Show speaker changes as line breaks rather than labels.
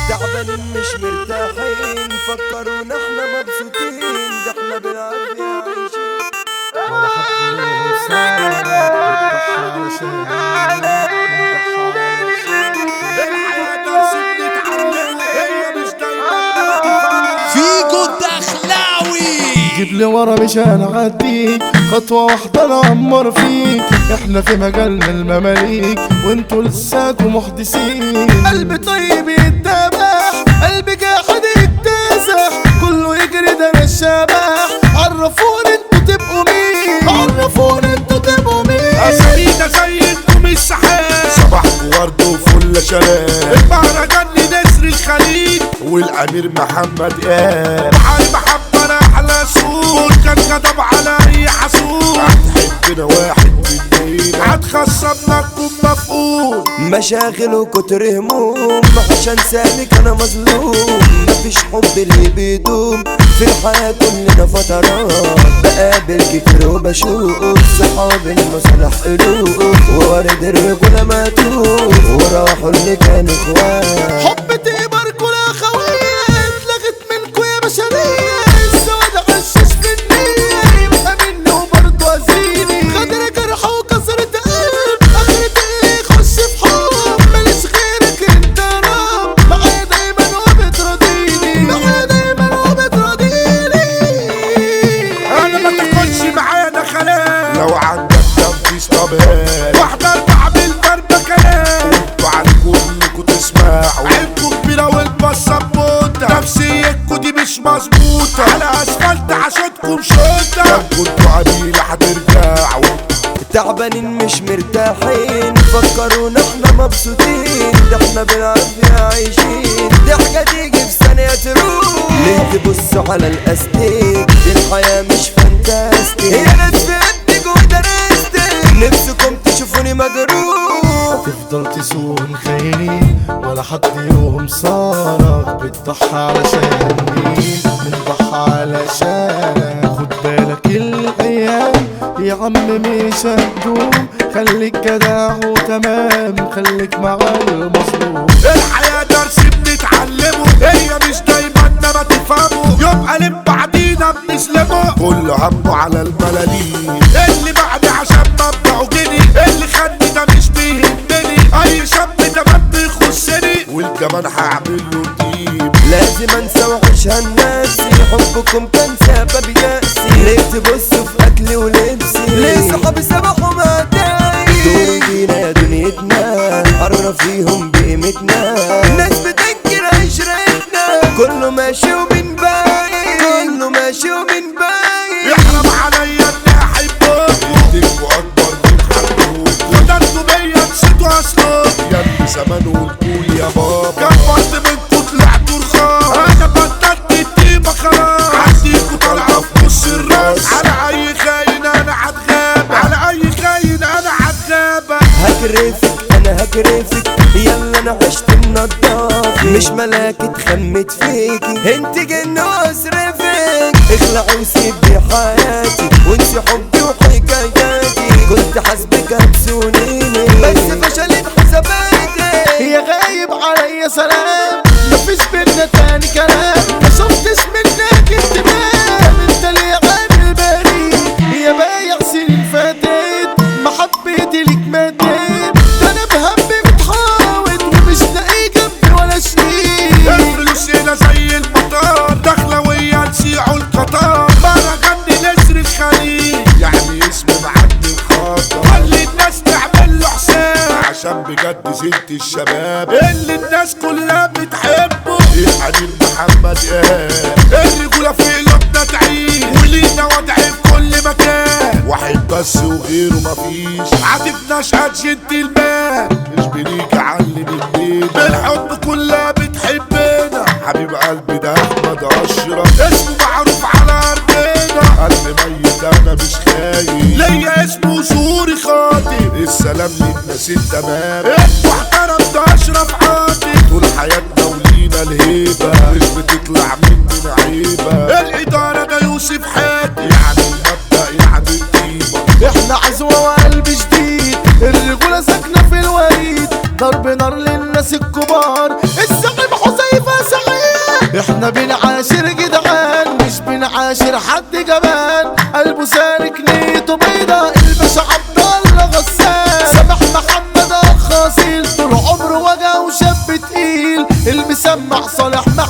تعبانين مش مرتاحين فكرونا احنا مبسوطين ده احنا بالعافية عايشين
ولا حد ينسانا بتضحى علشان
فيجو الدخلاوي
جيب لي ورا مش هنعديك خطوة واحدة نعمر فيك احنا في مجالنا المماليك وانتوا لساكوا محدثين قلبي طيب يتبع قلبي جاحد يتسع كله يجري ده انا الشبح عرفوني انتوا تبقوا مين عرفوني انتوا تبقوا مين
أسامينا زي نجوم السحاب صباحكم ورد وفل شباب المهرجان لنسر الخليج والأمير محمد قال علي محمد أحلى سوق كان كتب على أي حسود هتحبنا واحد مننا هتخصم لكم مفقود
مشاغل وكتر هموم عشان سالك انا مظلوم مفيش حب اللي بيدوم في الحياة كلنا فترات بقابل كتير وبشوف صحاب المصلح قلوب وورد الرجولة ماتوا وراحوا اللي كانوا اخوات
حب تقبر كل اخويا اتلغت منكو يا بشرية السواد غشش في النية يبقى مني وبرضه ازيني غدر جرح وكسرة قلب اخرة ايه يخش في حب ماليش غيرك انت رب معايا دايما وبتراضيني معايا دايما وبتراضيني
أنا ما تاكلش معايا دخلات لو عندك تنفيذ طبيعي واحدة أربعة بالضربة كلام انتوا على كلكوا تسمعوا عينكوا كبيرة والبصة بوتة نفسيتكوا دي مش مظبوطة على أسفلت عشانكم شوتة لو كنتوا عديلة هترجعوا
تعبانين مش مرتاحين فكرونا احنا مبسوطين ده احنا بالعافية عايشين ضحكة تيجي في ثانية تروح ليه تبصوا على الاستيك دي الحياة مش فانتاستيك هي ناس في قدك ودرستك نفسكم تشوفوني مجروح
تفضل تسوق خاينين ولا حد يوم صارك بتضحى علشان مين بنضحى علشانك خد بالك الايام يا عم مش هتدوم خليك جدع وتمام خليك مع المظلوم
الحياة درس بنتعلمه هي مش دايما ما تفهمه يبقى لم بعدينا بنسلمه كله همه على الملاليم اللي بعد عشان مبدعه جني اللي خدني ده مش بيهمني اي شاب ده ما بيخصني والكمان هعمل له تيم
لازم انسى وحشها نفسي حبكم كان سبب يأسي ليه تبصوا في اكلي ولبسي ليه صحابي سبحوا مداي دوري بينا يا دنيتنا قرب فيهم بقيمتنا ناس بتنكر عشرتنا كله ماشي ومن باقي كله ماشي ومن باقي
يحرم عليا اني احبكم تبقوا اكبر من حقكم وده انتوا بيا نسيتوا اصلكم يا ابني زمان والكول يا بابا كبرت منكم طلعتوا رخاص انا بطلت التيمة خلاص عنديكوا طالعة في نص الراس على اي خاين انا هتغاب على اي خاين انا هتغاب
هكرفك انا هكرفك يلا انا عشت النضاف مش ملاك اتخمت فيكي انت جن واصرفك اخلعي وسيبي حياتي وانسي حبي وحكاياتي كنت حاسبك هتسونيني بس فشلت حساباتي
يا غايب عليا سلام مفيش بينا تاني كلام ما شفتش منك انتباه انت اللي عامل بريء يا بايع سنين فاتت محبتي ليك ماتت ده انا بهمي بتحاول ومش لاقي جنبي ولا شريك
الفلوس هنا زي المطار داخلة ويا نسيعوا القطار مهرجان نسر الخليج يعني اسم معدي الخطر خلي الناس تعمل له حساب عشان بجد زنت الشباب اللي الناس كلها بتحبه الحبيب محمد قال الرجولة في قلوبنا تعيش ولينا وضع في كل مكان واحد بس وغيره مفيش عاتبناش جنت المال مش بنيجي علم الدين بالحب كلها بتحبنا حبيب قلبي ده احمد اشرف اسمه معروف على ارضنا قلب ميت انا مش خايف ليا اسمه زوري خاطر السلام للناس التمام محترم ده اشرف عاطف طول حياتنا ولينا الهيبه مش بتطلع مننا عيبه الاداره ده يوسف حاتم يعني المبدا يعني القيمه
احنا عزوة وقلب جديد الرجولة ساكنة في الوريد ضرب نار للناس الكبار الزعيم حذيفة احنا بنعاشر جدعان مش بنعاشر حد جبان قلبه سالك نيته بيضة الباشا عبد الله غسان سامح محمد اخ اصيل طول عمره وجع وشاب تقيل المسمع صالح محمد